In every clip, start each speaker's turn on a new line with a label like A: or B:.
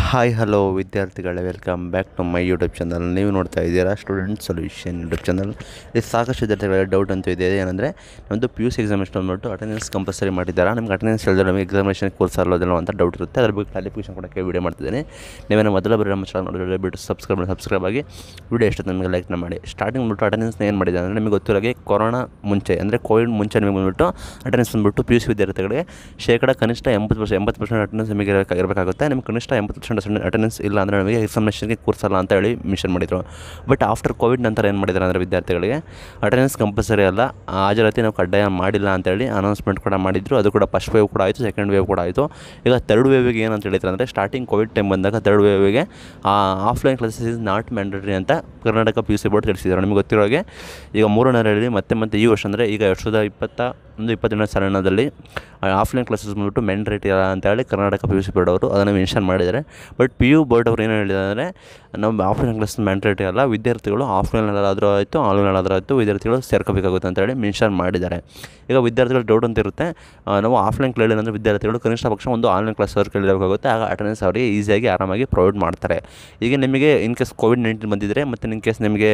A: hi hello ವಿದ್ಯಾರ್ಥಿಗಳೇ welcome back to my YouTube channel ನೀವು ನೋಡ್ತಾ ಇದ್ದೀರಾ ಸ್ಟೂಡೆಂಟ್ ಸೊಲ್ಯೂಷನ್ ಯೂಟ್ಯೂಬ್ ಚಾನಲ್ ಇದು ಸಾಕಷ್ಟು ವಿದ್ಯಾರ್ಥಿಗಳ ಡೌಟ್ ಅಂತೂ ಇದೆ ಏನಂದರೆ ನಮ್ಮದು ಪಿ ಯು ಸಿ ಎಕ್ಸಾಮಿನೇಷನ್ ಅಂದ್ಬಿಟ್ಟು ಅಟೆಂಡೆನ್ಸ್ ಕಂಪಲ್ಸರಿ ಮಾಡಿದ್ದಾರೆ ನಮ್ಗೆ ಅಟೆಂಡೆನ್ಸ್ ಹೇಳಿದ್ರೆ ನಮಗೆ ಎಕ್ಸಾಮಿನೇಷನ್ ಕೋರ್ಸ್ ಅಲ್ಲೋದಿಲ್ಲ ಅಂತ ಡೌಟ್ ಇರುತ್ತೆ ಅದ್ರ ಬಗ್ಗೆ ಕ್ಲಾರಿಫಿಕೇಷನ್ ಕೊಡೋಕ್ಕೆ ವೀಡಿಯೋ ಮಾಡ್ತಿದ್ದೀನಿ ನೀವೇನೋ ಮೊದಲ ಬರೀ ನಮ್ಮ ಚಾನಲ್ ನೋಡಿದ್ರೆ ಬಿಟ್ಟು ಸಬ್ಸ್ಕ್ರೈಬ್ ಮಾಡಿ ಸಬ್ಸ್ಕ್ರೈಬ್ ಆಗಿ ವೀಡಿಯೋ ಎಷ್ಟು ನಿಮಗೆ ಲೈಕ್ನ ಮಾಡಿ ಸ್ಟಾರ್ಟಿಂಗ್ ಬಂದ್ಬಿಟ್ಟು ಅಟೆಂಡೆನ್ಸ್ನ ಏನು ಮಾಡಿದೆ ಅಂದರೆ ನಿಮಗೆ ಗೊತ್ತಿರೋಗೆ ಕೊರೋನಾ ಮುಂಚೆ ಅಂದರೆ ಕೋವಿಡ್ ಮುಂಚೆ ನಿಮಗೆ ಬಂದ್ಬಿಟ್ಟು ಅಟೆಂಡೆನ್ಸ್ ಬಂದ್ಬಿಟ್ಟು ಪಿ ಯು ಸಿ ವಿದ್ಯಾರ್ಥಿಗಳಿಗೆ ಶೇಕಡ ಕನಿಷ್ಠ ಎಂಬತ್ತು ಪರ್ಸೆಂಟ್ ಎಂಬತ್ತು ಪರ್ಸೆಂಟ್ ಅಟೆಂಡೆನ್ಸ್ ನಿಮಗೆ ಇರಬೇಕು- ಇರಬೇಕಾಗುತ್ತೆ ನಿಮ್ಗೆ ಕನಿಷ್ಠ ಎಂಬತ್ತು ಪರ್ಸೆಂಟ್ ಅಟೆಂಡೆನ್ಸ್ ಇಲ್ಲ ಅಂದರೆ ನಮಗೆ ಎಕ್ಸಾಮಿನೇಷನ್ಗೆ ಕೂರ್ಸಲ್ಲ ಅಂತ ಹೇಳಿ ಮಿಷನ್ ಮಾಡಿದರು ಬಟ್ ಆಫ್ಟರ್ ಕೋವಿಡ್ ನಂತರ ಏನು ಮಾಡಿದ್ದಾರೆ ಅಂದರೆ ವಿದ್ಯಾರ್ಥಿಗಳಿಗೆ ಅಟೆಂಡೆನ್ಸ್ ಕಂಪಲ್ಸರಿ ಅಲ್ಲ ಹಾಜರಾತಿ ನಾವು ಕಡ್ಡಾಯ ಮಾಡಿಲ್ಲ ಅಂತೇಳಿ ಅನೌನ್ಸ್ಮೆಂಟ್ ಕೂಡ ಮಾಡಿದ್ರು ಅದು ಕೂಡ ಫಸ್ಟ್ ವೇವ್ ಕೂಡ ಆಯಿತು ಸೆಕೆಂಡ್ ವೇವ್ ಕೂಡ ಆಯಿತು ಈಗ ತರ್ಡ್ ವೇವಿಗೆ ಏನಂತ ಹೇಳಿದ್ರು ಅಂದರೆ ಸ್ಟಾರ್ಟಿಂಗ್ ಕೋವಿಡ್ ಟೈಮ್ ಬಂದಾಗ ತರ್ಡ್ ವೇವಿಗೆ offline classes is not mandatory ಅಂತ Karnataka P U C board ತಿಳಿಸಿದ್ದಾರೆ ನಿಮಗೆ ಗೊತ್ತಿರೋ ಹಾಗೆ ಈಗ ಮೂರನೇ ಹೇಳಿ ಮತ್ತೆ ಮತ್ತೆ ಈ ವರ್ಷ ಅಂದರೆ ಈಗ ಎರಡು ಸಾವಿರದ ಇಪ್ಪತ್ತ ಒಂದು ಇಪ್ಪತ್ತೆರಡನೇ ಸಾಲಿನದಲ್ಲಿ ಆಫ್ಲೈನ್ ಕ್ಲಾಸಸ್ ಬಂದ್ಬಿಟ್ಟು ಮ್ಯಾಂಡೇಟರಿ ಅಲ್ಲ ಅಂತ ಹೇಳಿ Karnataka P U C board ಅವರು ಅದನ್ನು ಮೆನ್ಷನ್ ಮಾಡಿದ್ದಾರೆ ಬಟ್ ಪಿ ಯು ಬೋರ್ಡ್ ಅವರು ಏನು ಹೇಳಿದ್ದಾರೆ ಅಂದರೆ ನಮ್ಮ ಆಫ್ಲೈನ್ ಕ್ಲಾಸ್ ಮ್ಯಾಂಡೇಟರಿ ಅಲ್ಲ ವಿದ್ಯಾರ್ಥಿಗಳು ಆಫ್ಲೈನಲ್ಲಾದರೂ ಆಯಿತು ಆನ್ಲೈನಲ್ಲಾದರೂ ಆಯಿತು ವಿದ್ಯಾರ್ಥಿಗಳು ಸೇರ್ಕೋಬೇಕಾಗುತ್ತೆ ಅಂತ ಹೇಳಿ ಮೆನ್ಷನ್ ಮಾಡಿದ್ದಾರೆ ಈಗ ವಿದ್ಯಾರ್ಥಿಗಳು ಡೌಟ್ ಅಂತ ಇರುತ್ತೆ ಆ, ನಾವು ಆಫ್ಲೈನ್ ಕೇಳಿಲ್ಲ ಅಂದರೆ ವಿದ್ಯಾರ್ಥಿಗಳು ಕನಿಷ್ಠ ಪಕ್ಷ ಒಂದು ಆನ್ಲೈನ್ ಕ್ಲಾಸ್ ಅವ್ರು ಕೇಳಿರಬೇಕಾಗುತ್ತೆ ಆಗ ಅಟೆಂಡೆನ್ಸ್ ಅವರಿಗೆ ಈಸಿಯಾಗಿ ಆರಾಮಾಗಿ ಪ್ರೊವೈಡ್ ಮಾಡ್ತಾರೆ ಈಗ ನಿಮಗೆ ಇನ್ ಕೇಸ್ ಕೋವಿಡ್ ನೈನ್ಟೀನ್ ಬಂದಿದ್ದರೆ ಮತ್ತು ಇನ್ ಕೇಸ್ ನಿಮಗೆ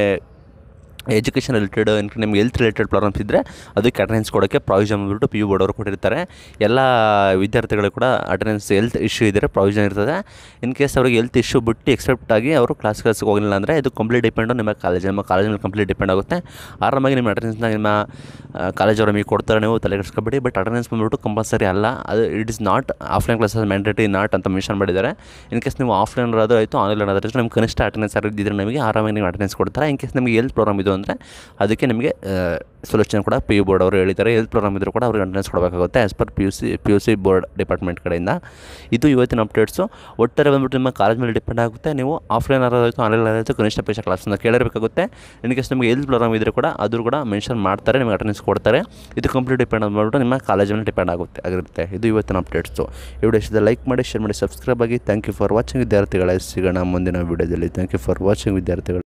A: ಎಜುಕೇಷನ್ ರಿಲೇಟೆಡ್ ನಿಮ್ಗೆ ಹೆಲ್ತ್ ರಿಲೇಟೆಡ್ ಪ್ರಾಬ್ಲಮ್ಸ್ ಇದ್ದರೆ ಅದಕ್ಕೆ ಅಟೆಂಡೆನ್ಸ್ ಕೊಡೋಕ್ಕೆ ಪ್ರಾವಿಷನ್ ಬಂದ್ಬಿಟ್ಟು ಪಿ ಯು ಬೋರ್ಡ್ ಅವರು ಕೊಟ್ಟಿರ್ತಾರೆ ಎಲ್ಲ ವಿದ್ಯಾರ್ಥಿಗಳಿಗೆ ಕೂಡ ಅಟೆಂಡೆನ್ಸ್ ಹೆಲ್ತ್ ಇಶ್ಯೂ ಇದ್ದರೆ ಪ್ರಾವಿಷನ್ ಇರ್ತದೆ ಇನ್ ಕೇಸ್ ಅವ್ರಿಗೆ ಹೆಲ್ತ್ ಇಶ್ಯೂ ಬಿಟ್ಟು ಎಕ್ಸೆಪ್ಟ್ ಆಗಿ ಅವರು ಕ್ಲಾಸ್ ಕ್ಲಾಸ್ಗೆ ಹೋಗಲಿಲ್ಲ ಅಂದರೆ ಇದು ಕಂಪ್ಲೀಟ್ ಡಿಪೆಂಡು ನಿಮ್ಮ ಕಾಲೇಜ್ ನಿಮ್ಮ ಕಾಲೇಜ್ ಮೇಲೆ ಕಂಪ್ಲೀಟ್ ಡಿಪೆಂಡ್ ಆಗುತ್ತೆ ಆರಾಮಾಗಿ ನಿಮ್ಮ ಅಟೆಂಡೆನ್ಸ್ನ ನಿಮ್ಮ ಕಾಲೇಜ್ ಅವರು ನಿಮಗೆ ಕೊಡ್ತಾರೆ ನೀವು ತಲೆ ಕೆಡಿಸ್ಕೊಬೇಡಿ ಬಟ್ ಅಟೆಂಡೆನ್ಸ್ ಬಂದ್ಬಿಟ್ಟು ಕಂಪಲ್ಸರಿ ಅಲ್ಲ ಅದು it is not offline classes mandatory not ಅಂತ ಮೆನ್ಷನ್ ಮಾಡಿದ್ದಾರೆ ಇನ್ ಕೇಸ್ ನೀವು ಆಫ್ಲೈನ್ ಆದರೂ ಆಯಿತು ಆನ್ಲೈನ್ ಆದರೂ ನಿಮ್ಗೆ ಕನಿಷ್ಠ ಅಟೆಂಡೆನ್ಸ್ ಯಾರು ಇದ್ದಿದ್ರೆ ನಮಗೆ ಆರಾಮಾಗಿ ನೀವು ಅಟೆಂಡೆನ್ಸ್ ಕೊಡ್ತಾರೆ ಇನ್ ಕೇಸ್ ನಿಮಗೆ ಹೆಲ್ತ್ ಪ್ರಾಬ್ಲಮ್ ಇದು ಅಂದರೆ ಅದಕ್ಕೆ ನಿಮಗೆ ಸೊಲ್ಯೂಷನ್ ಕೂಡ ಪಿ ಯು ಬೋರ್ಡ್ ಅವರು ಹೇಳಿದ್ದಾರೆ ಹೆಲ್ತ್ ಪ್ರಾಬ್ಲಮ್ ಇದ್ದರೂ ಕೂಡ ಅವ್ರಿಗೆ ಅಟೆಂಡೆನ್ಸ್ ಕೊಡಬೇಕಾಗುತ್ತೆ as per P U C P U C board department ಕಡೆಯಿಂದ ಇದು ಇವತ್ತಿನ ಅಪ್ಡೇಟ್ಸು ಒಟ್ಟಾರೆ ಬಂದ್ಬಿಟ್ಟು ನಿಮ್ಮ ಕಾಲೇಜ್ ಮೇಲೆ ಡಿಪೆಂಡ್ ಆಗುತ್ತೆ ನೀವು ಆಫ್ಲೈನ್ ಆದರೂ ಆನ್ಲೈನ್ ಆದರೂ ಕನಿಷ್ಠ ಪೇಶ ಕ್ಲಾಸನ್ನು ಕೇಳಿರಬೇಕಾಗುತ್ತೆ ಇನ್ ಕೇಸ್ ನಿಮಗೆ ಹೆಲ್ತ್ ಪ್ರಾಬ್ಲಮ್ ಇದ್ದರೆ ಕೂಡ ಅದು ಕೂಡ ಮೆನ್ಷನ್ ಮಾಡ್ತಾರೆ ನಿಮಗೆ ಅಟೆಂಡೆನ್ಸ್ ಕೊಡ್ತಾರೆ ಇದು ಕಂಪ್ಲೀಟ್ ಡಿಪೆಂಡ್ ಅಂದ್ಬಿಟ್ಟು ನಿಮ್ಮ ಕಾಲೇಜ್ ಮೇಲೆ ಡಿಪೆಂಡ್ ಆಗುತ್ತೆ ಆಗಿರುತ್ತೆ ಇದು ಇವತ್ತಿನ ಅಪ್ಡೇಟ್ಸು ಈ ವಿಡಿಯೋ ಇಷ್ಟದ ಲೈಕ್ ಮಾಡಿ ಶೇರ್ ಮಾಡಿ ಸಬ್ಸ್ಕ್ರೈಬ್ ಆಗಿ ಥ್ಯಾಂಕ್ ಯು ಫಾರ್ ವಾಚಿಂಗ್ ವಿದ್ಯಾರ್ಥಿಗಳೇ ಸಿಗೋಣ ಮುಂದಿನ ವಿಡಿಯೋದಲ್ಲಿ ಥ್ಯಾಂಕ್ ಯು ಫಾರ್ ವಾಚಿಂಗ್ ವಿದ್ಯಾರ್ಥಿಗಳು